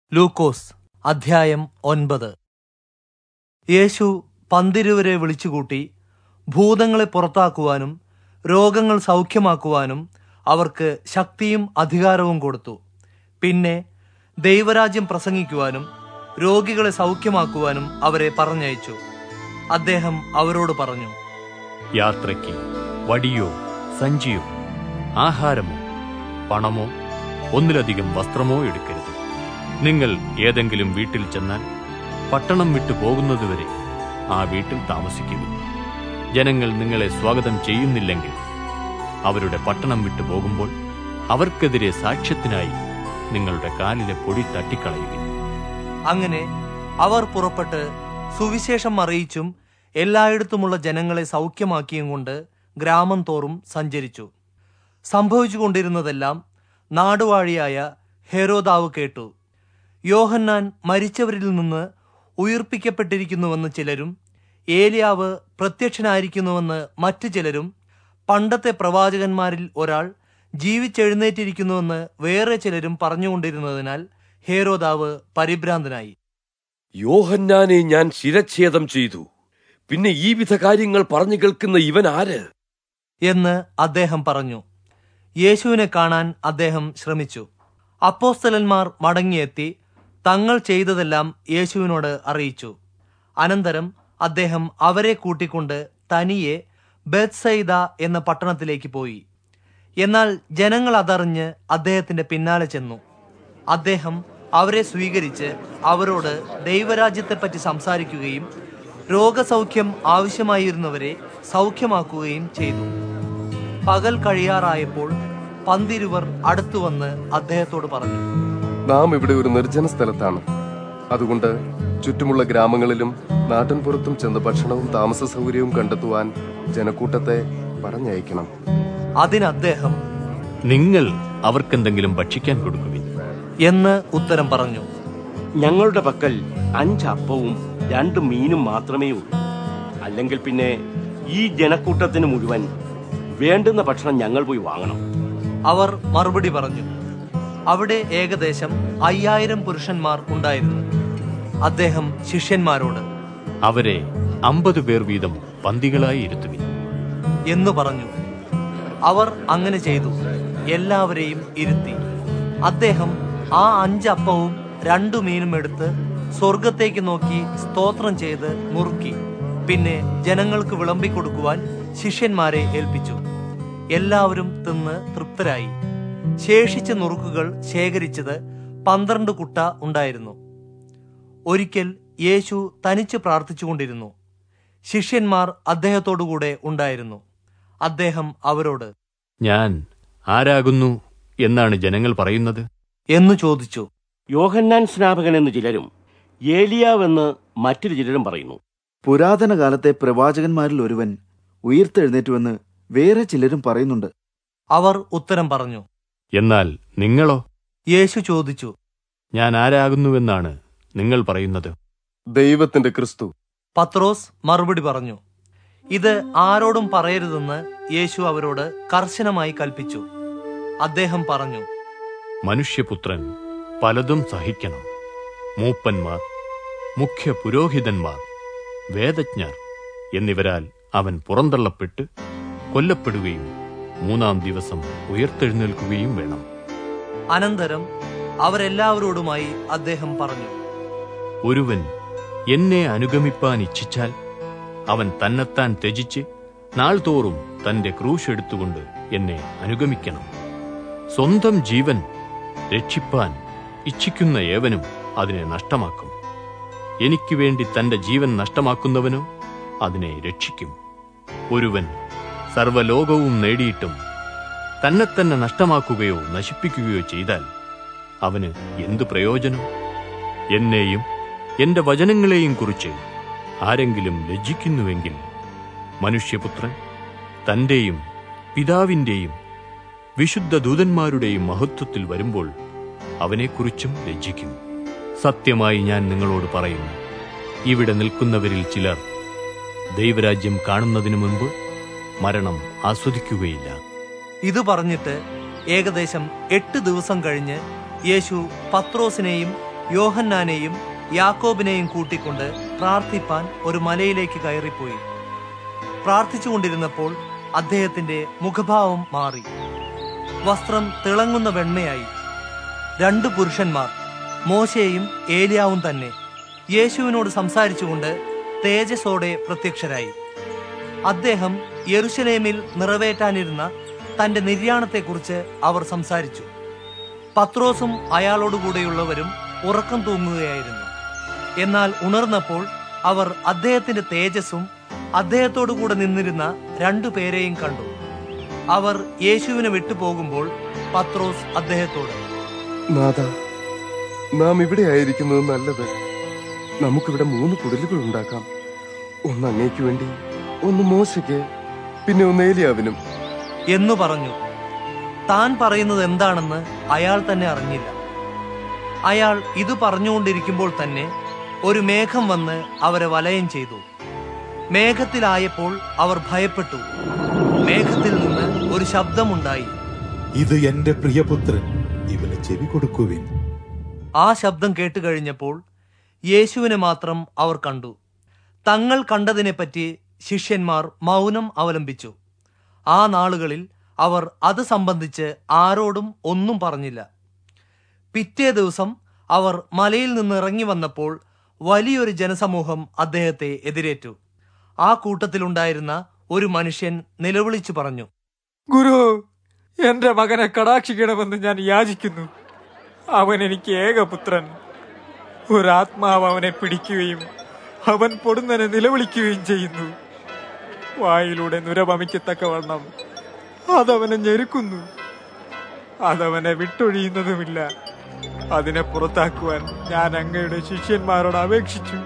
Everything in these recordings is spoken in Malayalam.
ലൂക്കോസ് അധ്യായം ഒൻപത് യേശു പന്തിരുവരെ വിളിച്ചുകൂട്ടി ഭൂതങ്ങളെ പുറത്താക്കുവാനും രോഗങ്ങൾ സൗഖ്യമാക്കുവാനും അവർക്ക് ശക്തിയും അധികാരവും കൊടുത്തു പിന്നെ ദൈവരാജ്യം പ്രസംഗിക്കുവാനും രോഗികളെ സൗഖ്യമാക്കുവാനും അവരെ പറഞ്ഞയച്ചു അദ്ദേഹം അവരോട് പറഞ്ഞു യാത്രയ്ക്ക് വടിയോ സഞ്ചിയോ ആഹാരമോ പണമോ ഒന്നിലധികം വസ്ത്രമോ എടുക്കരുത് നിങ്ങൾ ഏതെങ്കിലും വീട്ടിൽ ചെന്നാൽ പട്ടണം വിട്ടു പോകുന്നതുവരെ ആ വീട്ടിൽ താമസിക്കുക ജനങ്ങൾ നിങ്ങളെ സ്വാഗതം ചെയ്യുന്നില്ലെങ്കിൽ അവരുടെ പട്ടണം വിട്ടു പോകുമ്പോൾ അവർക്കെതിരെ സാക്ഷ്യത്തിനായി നിങ്ങളുടെ കാലിലെ പൊടി തട്ടിക്കളയുക അങ്ങനെ അവർ പുറപ്പെട്ട് സുവിശേഷം അറിയിച്ചും എല്ലായിടത്തുമുള്ള ജനങ്ങളെ സൗഖ്യമാക്കിയും കൊണ്ട് ഗ്രാമം തോറും സഞ്ചരിച്ചു സംഭവിച്ചുകൊണ്ടിരുന്നതെല്ലാം നാടുവാഴിയായ ഹെരോദാവ് കേട്ടു യോഹന്നാൻ മരിച്ചവരിൽ നിന്ന് ഉയിർപ്പിക്കപ്പെട്ടിരിക്കുന്നുവെന്ന് ചിലരും ഏലിയാവ് പ്രത്യക്ഷനായിരിക്കുന്നുവെന്ന് മറ്റു ചിലരും പണ്ടത്തെ പ്രവാചകന്മാരിൽ ഒരാൾ ജീവിച്ചെഴുന്നേറ്റിരിക്കുന്നുവെന്ന് വേറെ ചിലരും പറഞ്ഞുകൊണ്ടിരുന്നതിനാൽ ഹേരോദാവ് പരിഭ്രാന്തനായി യോഹന്നാനെ ഞാൻ ശിരച്ഛേദം ചെയ്തു പിന്നെ ഈ വിധ കാര്യങ്ങൾ പറഞ്ഞു കേൾക്കുന്ന ഇവൻ ആര് എന്ന് അദ്ദേഹം പറഞ്ഞു യേശുവിനെ കാണാൻ അദ്ദേഹം ശ്രമിച്ചു അപ്പോസ്തലന്മാർ മടങ്ങിയെത്തി തങ്ങൾ ചെയ്തതെല്ലാം യേശുവിനോട് അറിയിച്ചു അനന്തരം അദ്ദേഹം അവരെ കൂട്ടിക്കൊണ്ട് തനിയെ ബെത്സൈദ എന്ന പട്ടണത്തിലേക്ക് പോയി എന്നാൽ ജനങ്ങൾ അതറിഞ്ഞ് അദ്ദേഹത്തിന്റെ പിന്നാലെ ചെന്നു അദ്ദേഹം അവരെ സ്വീകരിച്ച് അവരോട് ദൈവരാജ്യത്തെപ്പറ്റി സംസാരിക്കുകയും രോഗസൗഖ്യം ആവശ്യമായിരുന്നവരെ സൗഖ്യമാക്കുകയും ചെയ്തു പകൽ കഴിയാറായപ്പോൾ പന്തിരുവർ അടുത്തു വന്ന് അദ്ദേഹത്തോട് പറഞ്ഞു നാം ഇവിടെ ഒരു നിർജ്ജന സ്ഥലത്താണ് അതുകൊണ്ട് ചുറ്റുമുള്ള ഗ്രാമങ്ങളിലും നാട്ടിൻപുറത്തും ചെന്ന് ഭക്ഷണവും താമസ സൗകര്യവും കണ്ടെത്തുവാൻ ജനക്കൂട്ടത്തെ പറഞ്ഞയക്കണം അതിന് അദ്ദേഹം നിങ്ങൾ അവർക്കെന്തെങ്കിലും ഭക്ഷിക്കാൻ കൊടുക്കുവിൻ എന്ന് ഉത്തരം പറഞ്ഞു ഞങ്ങളുടെ പക്കൽ അഞ്ച് അപ്പവും രണ്ട് മീനും മാത്രമേ ഉള്ളൂ അല്ലെങ്കിൽ പിന്നെ ഈ ജനക്കൂട്ടത്തിന് മുഴുവൻ വേണ്ടുന്ന ഭക്ഷണം ഞങ്ങൾ പോയി വാങ്ങണം അവർ മറുപടി പറഞ്ഞു അവിടെ ഏകദേശം അയ്യായിരം പുരുഷന്മാർ ഉണ്ടായിരുന്നു അദ്ദേഹം ശിഷ്യന്മാരോട് അവരെ അമ്പത് പേർ വീതം പന്തികളായി ഇരുത്തുവിൻ എന്ന് പറഞ്ഞു അവർ അങ്ങനെ ചെയ്തു എല്ലാവരെയും ഇരുത്തി അദ്ദേഹം ആ അഞ്ചപ്പവും രണ്ടു മീനും എടുത്ത് സ്വർഗത്തേക്ക് നോക്കി സ്തോത്രം ചെയ്ത് മുറുക്കി പിന്നെ ജനങ്ങൾക്ക് വിളമ്പിക്കൊടുക്കുവാൻ ശിഷ്യന്മാരെ ഏൽപ്പിച്ചു എല്ലാവരും തിന്ന് തൃപ്തരായി ശേഷിച്ച നുറുക്കുകൾ ശേഖരിച്ചത് പന്ത്രണ്ട് കുട്ട ഉണ്ടായിരുന്നു ഒരിക്കൽ യേശു തനിച്ച് പ്രാർത്ഥിച്ചുകൊണ്ടിരുന്നു ശിഷ്യന്മാർ അദ്ദേഹത്തോടുകൂടെ ഉണ്ടായിരുന്നു അദ്ദേഹം അവരോട് ഞാൻ ആരാകുന്നു എന്നാണ് ജനങ്ങൾ പറയുന്നത് എന്ന് ചോദിച്ചു യോഹന്നാൻ സ്നാപകൻ എന്ന് ചിലരും ഏലിയാവെന്ന് മറ്റൊരു ചിലരും പറയുന്നു പുരാതന കാലത്തെ പ്രവാചകന്മാരിൽ ഒരുവൻ ഉയർത്തെഴുന്നേറ്റുവെന്ന് വേറെ ചിലരും പറയുന്നുണ്ട് അവർ ഉത്തരം പറഞ്ഞു എന്നാൽ നിങ്ങളോ യേശു ചോദിച്ചു ഞാൻ ആരാകുന്നുവെന്നാണ് നിങ്ങൾ പറയുന്നത് ദൈവത്തിന്റെ ക്രിസ്തു പത്രോസ് മറുപടി പറഞ്ഞു ഇത് ആരോടും പറയരുതെന്ന് യേശു അവരോട് കർശനമായി കൽപ്പിച്ചു അദ്ദേഹം പറഞ്ഞു മനുഷ്യപുത്രൻ പലതും സഹിക്കണം മൂപ്പന്മാർ മുഖ്യ പുരോഹിതന്മാർ വേദജ്ഞർ എന്നിവരാൽ അവൻ പുറന്തള്ളപ്പെട്ട് കൊല്ലപ്പെടുകയും മൂന്നാം ദിവസം ഉയർത്തെഴുന്നേൽക്കുകയും വേണം അനന്തരം അവരെല്ലാവരോടുമായി അദ്ദേഹം പറഞ്ഞു ഒരുവൻ എന്നെ അനുഗമിപ്പാൻ ഇച്ഛിച്ചാൽ അവൻ തന്നെത്താൻ ത്യജിച്ച് നാൾതോറും തന്റെ ക്രൂശ് എടുത്തുകൊണ്ട് എന്നെ അനുഗമിക്കണം സ്വന്തം ജീവൻ രക്ഷിപ്പാൻ ഇച്ഛിക്കുന്ന ഏവനും അതിനെ നഷ്ടമാക്കും എനിക്ക് വേണ്ടി തന്റെ ജീവൻ നഷ്ടമാക്കുന്നവനോ അതിനെ രക്ഷിക്കും ഒരുവൻ സർവലോകവും നേടിയിട്ടും തന്നെ തന്നെ നഷ്ടമാക്കുകയോ നശിപ്പിക്കുകയോ ചെയ്താൽ അവന് എന്തു പ്രയോജനം എന്നെയും എന്റെ വചനങ്ങളെയും കുറിച്ച് ആരെങ്കിലും ലജ്ജിക്കുന്നുവെങ്കിൽ മനുഷ്യപുത്രൻ തന്റെയും പിതാവിന്റെയും വിശുദ്ധ ദൂതന്മാരുടെയും മഹത്വത്തിൽ വരുമ്പോൾ അവനെക്കുറിച്ചും ലജ്ജിക്കും സത്യമായി ഞാൻ നിങ്ങളോട് പറയുന്നു ഇവിടെ നിൽക്കുന്നവരിൽ ചിലർ ദൈവരാജ്യം കാണുന്നതിനു മുൻപ് മരണം ആസ്വദിക്കുകയില്ല ഇത് പറഞ്ഞിട്ട് ഏകദേശം എട്ട് ദിവസം കഴിഞ്ഞ് യേശു പത്രോസിനെയും യോഹന്നാനെയും യാക്കോബിനെയും കൂട്ടിക്കൊണ്ട് പ്രാർത്ഥിപ്പാൻ ഒരു മലയിലേക്ക് കയറിപ്പോയി പ്രാർത്ഥിച്ചുകൊണ്ടിരുന്നപ്പോൾ അദ്ദേഹത്തിന്റെ മുഖഭാവം മാറി വസ്ത്രം തിളങ്ങുന്ന വെണ്മയായി രണ്ടു പുരുഷന്മാർ മോശയും ഏലിയാവും തന്നെ യേശുവിനോട് സംസാരിച്ചുകൊണ്ട് തേജസ്സോടെ പ്രത്യക്ഷരായി അദ്ദേഹം യെരുശലേമിൽ നിറവേറ്റാനിരുന്ന തന്റെ നിര്യാണത്തെക്കുറിച്ച് അവർ സംസാരിച്ചു പത്രോസും അയാളോടുകൂടെയുള്ളവരും ഉറക്കം തൂങ്ങുകയായിരുന്നു എന്നാൽ ഉണർന്നപ്പോൾ അവർ അദ്ദേഹത്തിന്റെ തേജസ്സും അദ്ദേഹത്തോടുകൂടെ നിന്നിരുന്ന രണ്ടു പേരെയും കണ്ടു അവർ യേശുവിനെ വിട്ടുപോകുമ്പോൾ പത്രോസ് അദ്ദേഹത്തോട് നാഥ നാം ഇവിടെ ആയിരിക്കുന്നത് നല്ലത് നമുക്കിവിടെ മൂന്ന് കുടലുകൾ ഉണ്ടാക്കാം ഒന്ന് അങ്ങേക്ക് വേണ്ടി ഒന്ന് മോശയ്ക്ക് പിന്നെ ഒന്ന് ഏലിയാവിനും എന്നു പറഞ്ഞു താൻ പറയുന്നത് എന്താണെന്ന് അയാൾ തന്നെ അറിഞ്ഞില്ല അയാൾ ഇത് പറഞ്ഞുകൊണ്ടിരിക്കുമ്പോൾ തന്നെ ഒരു മേഘം വന്ന് അവരെ വലയം ചെയ്തു മേഘത്തിലായപ്പോൾ അവർ ഭയപ്പെട്ടു മേഘത്തിൽ നിന്ന് ഒരു ശബ്ദമുണ്ടായി ഇത് എന്റെ പ്രിയപുത്രൻ ഇവന് ചെവി കൊടുക്കുവിൻ ആ ശബ്ദം കേട്ടുകഴിഞ്ഞപ്പോൾ യേശുവിനെ മാത്രം അവർ കണ്ടു തങ്ങൾ കണ്ടതിനെപ്പറ്റി ശിഷ്യന്മാർ മൗനം അവലംബിച്ചു ആ നാളുകളിൽ അവർ അത് സംബന്ധിച്ച് ആരോടും ഒന്നും പറഞ്ഞില്ല പിറ്റേ ദിവസം അവർ മലയിൽ നിന്ന് ഇറങ്ങി വന്നപ്പോൾ വലിയൊരു ജനസമൂഹം അദ്ദേഹത്തെ എതിരേറ്റു ആ കൂട്ടത്തിലുണ്ടായിരുന്ന ഒരു മനുഷ്യൻ നിലവിളിച്ചു പറഞ്ഞു ഗുരു എന്റെ മകനെ കടാക്ഷിക്കണമെന്ന് ഞാൻ യാചിക്കുന്നു അവൻ എനിക്ക് ഏകപുത്രൻ ഒരാത്മാവ് അവനെ പിടിക്കുകയും അവൻ പൊടുന്നനെ നിലവിളിക്കുകയും ചെയ്യുന്നു വായിലൂടെ നുരപമിക്കത്തക്കവണ്ണം അതവനെ ഞെരുക്കുന്നു അതവനെ വിട്ടൊഴിയുന്നതുമില്ല അതിനെ പുറത്താക്കുവാൻ ഞാൻ അങ്ങയുടെ ശിഷ്യന്മാരോട് അപേക്ഷിച്ചു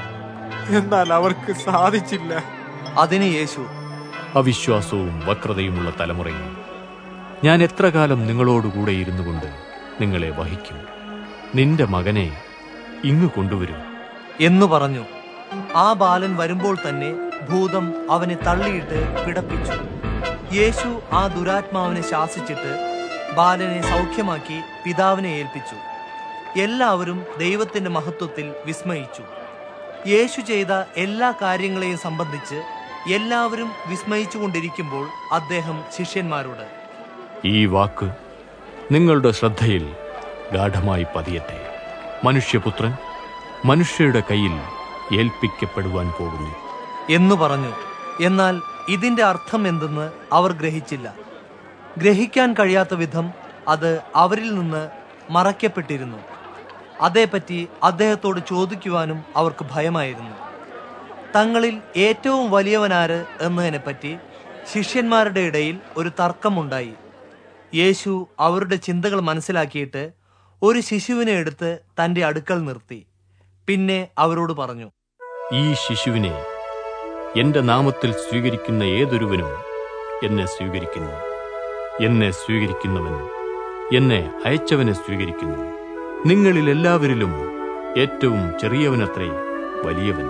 എന്നാൽ അവർക്ക് സാധിച്ചില്ല അതിന് യേശു അവിശ്വാസവും വക്രതയുമുള്ള തലമുറയും ഞാൻ എത്ര കാലം നിങ്ങളോടുകൂടെ ഇരുന്നു കൊണ്ട് നിങ്ങളെ വഹിക്കും നിന്റെ മകനെ ഇങ്ങു കൊണ്ടുവരും എന്നു പറഞ്ഞു ആ ബാലൻ വരുമ്പോൾ തന്നെ ഭൂതം അവനെ തള്ളിയിട്ട് പിടപ്പിച്ചു യേശു ആ ദുരാത്മാവിനെ ശാസിച്ചിട്ട് ബാലനെ സൗഖ്യമാക്കി പിതാവിനെ ഏൽപ്പിച്ചു എല്ലാവരും ദൈവത്തിന്റെ മഹത്വത്തിൽ വിസ്മയിച്ചു യേശു ചെയ്ത എല്ലാ കാര്യങ്ങളെയും സംബന്ധിച്ച് എല്ലാവരും വിസ്മയിച്ചുകൊണ്ടിരിക്കുമ്പോൾ അദ്ദേഹം ശിഷ്യന്മാരോട് ഈ വാക്ക് നിങ്ങളുടെ ശ്രദ്ധയിൽ ഗാഠമായി പതിയട്ടെ മനുഷ്യപുത്രൻ മനുഷ്യരുടെ കയ്യിൽ ഏൽപ്പിക്കപ്പെടുവാൻ പോകുന്നു എന്നു പറഞ്ഞു എന്നാൽ ഇതിന്റെ അർത്ഥം എന്തെന്ന് അവർ ഗ്രഹിച്ചില്ല ഗ്രഹിക്കാൻ കഴിയാത്ത വിധം അത് അവരിൽ നിന്ന് മറയ്ക്കപ്പെട്ടിരുന്നു അതേപ്പറ്റി അദ്ദേഹത്തോട് ചോദിക്കുവാനും അവർക്ക് ഭയമായിരുന്നു തങ്ങളിൽ ഏറ്റവും വലിയവനാര് എന്നതിനെപ്പറ്റി ശിഷ്യന്മാരുടെ ഇടയിൽ ഒരു തർക്കമുണ്ടായി യേശു അവരുടെ ചിന്തകൾ മനസ്സിലാക്കിയിട്ട് ഒരു ശിശുവിനെ എടുത്ത് തന്റെ അടുക്കൽ നിർത്തി പിന്നെ അവരോട് പറഞ്ഞു ഈ ശിശുവിനെ എന്റെ നാമത്തിൽ സ്വീകരിക്കുന്ന ഏതൊരുവനും എന്നെ സ്വീകരിക്കുന്നു എന്നെ സ്വീകരിക്കുന്നവൻ എന്നെ അയച്ചവനെ സ്വീകരിക്കുന്നു നിങ്ങളിൽ എല്ലാവരിലും ഏറ്റവും ചെറിയവനത്രേ വലിയവൻ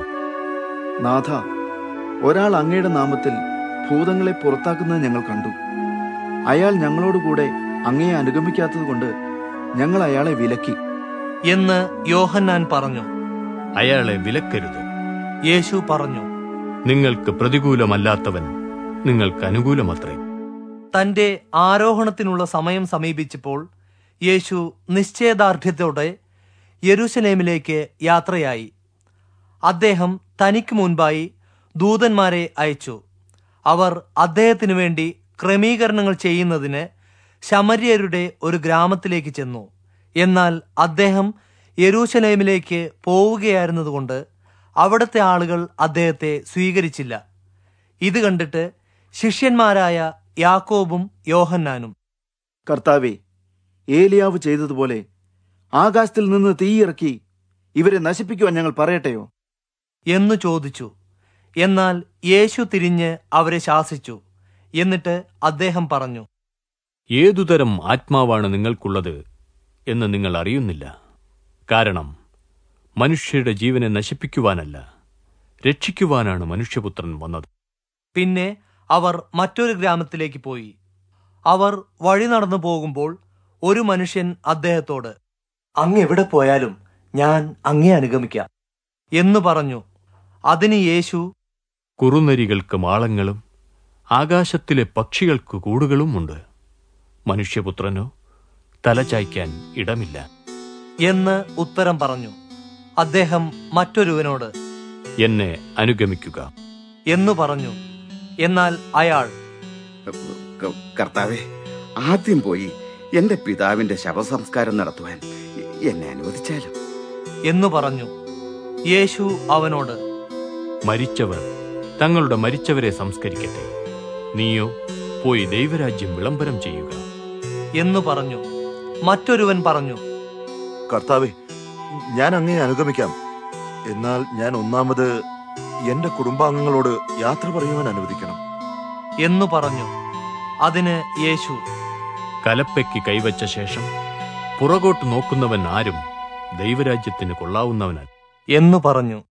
നാഥ ഒരാൾ അങ്ങയുടെ നാമത്തിൽ ഭൂതങ്ങളെ പുറത്താക്കുന്നത് ഞങ്ങൾ കണ്ടു അയാൾ ഞങ്ങളോടുകൂടെ അങ്ങയെ അനുഗമിക്കാത്തതുകൊണ്ട് ഞങ്ങൾ അയാളെ വിലക്കി എന്ന് യോഹന്നാൻ പറഞ്ഞു അയാളെ വിലക്കരുത് യേശു പറഞ്ഞു നിങ്ങൾക്ക് പ്രതികൂലമല്ലാത്തവൻ നിങ്ങൾക്ക് അനുകൂലമത്രേ തന്റെ ആരോഹണത്തിനുള്ള സമയം സമീപിച്ചപ്പോൾ യേശു നിശ്ചയദാർഢ്യത്തോടെ യെരൂശലേമിലേക്ക് യാത്രയായി അദ്ദേഹം തനിക്ക് മുൻപായി ദൂതന്മാരെ അയച്ചു അവർ അദ്ദേഹത്തിനു വേണ്ടി ക്രമീകരണങ്ങൾ ചെയ്യുന്നതിന് ശമര്യരുടെ ഒരു ഗ്രാമത്തിലേക്ക് ചെന്നു എന്നാൽ അദ്ദേഹം യെരൂശലേമിലേക്ക് പോവുകയായിരുന്നതുകൊണ്ട് അവിടുത്തെ ആളുകൾ അദ്ദേഹത്തെ സ്വീകരിച്ചില്ല ഇത് കണ്ടിട്ട് ശിഷ്യന്മാരായ യാക്കോബും യോഹന്നാനും കർത്താവെ ഏലിയാവ് ചെയ്തതുപോലെ ആകാശത്തിൽ നിന്ന് തീയിറക്കി ഇവരെ നശിപ്പിക്കുവാൻ ഞങ്ങൾ പറയട്ടെയോ എന്നു ചോദിച്ചു എന്നാൽ യേശു തിരിഞ്ഞ് അവരെ ശാസിച്ചു എന്നിട്ട് അദ്ദേഹം പറഞ്ഞു ഏതുതരം ആത്മാവാണ് നിങ്ങൾക്കുള്ളത് എന്ന് നിങ്ങൾ അറിയുന്നില്ല കാരണം മനുഷ്യരുടെ ജീവനെ നശിപ്പിക്കുവാനല്ല രക്ഷിക്കുവാനാണ് മനുഷ്യപുത്രൻ വന്നത് പിന്നെ അവർ മറ്റൊരു ഗ്രാമത്തിലേക്ക് പോയി അവർ വഴി നടന്നു പോകുമ്പോൾ ഒരു മനുഷ്യൻ അദ്ദേഹത്തോട് അങ്ങ് എവിടെ പോയാലും ഞാൻ അങ്ങേ അനുഗമിക്കാം എന്ന് പറഞ്ഞു അതിന് യേശു കുറുനരികൾക്ക് മാളങ്ങളും ആകാശത്തിലെ പക്ഷികൾക്ക് കൂടുകളുമുണ്ട് മനുഷ്യപുത്രനോ തലചായ്ക്കാൻ ഇടമില്ല എന്ന് ഉത്തരം പറഞ്ഞു അദ്ദേഹം മറ്റൊരുവനോട് എന്നെ അനുഗമിക്കുക എന്നു പറഞ്ഞു എന്നാൽ അയാൾ ക- കർത്താവെ ആദ്യം പോയി എന്റെ പിതാവിന്റെ ശവസംസ്കാരം നടത്തുവാൻ എന്നെ അനുവദിച്ചാലും എന്നു പറഞ്ഞു യേശു അവനോട് മരിച്ചവർ തങ്ങളുടെ മരിച്ചവരെ സംസ്കരിക്കട്ടെ നീയോ പോയി ദൈവരാജ്യം വിളംബരം ചെയ്യുക എന്നു പറഞ്ഞു മറ്റൊരുവൻ പറഞ്ഞു കർത്താവെ ഞാൻ അങ്ങേ അനുഗമിക്കാം എന്നാൽ ഞാൻ ഒന്നാമത് എന്റെ കുടുംബാംഗങ്ങളോട് യാത്ര പറയുവാൻ അനുവദിക്കണം എന്നു പറഞ്ഞു അതിന് യേശു കലപ്പയ്ക്ക് കൈവച്ച ശേഷം പുറകോട്ട് നോക്കുന്നവൻ ആരും ദൈവരാജ്യത്തിന് കൊള്ളാവുന്നവനല്ല എന്നു പറഞ്ഞു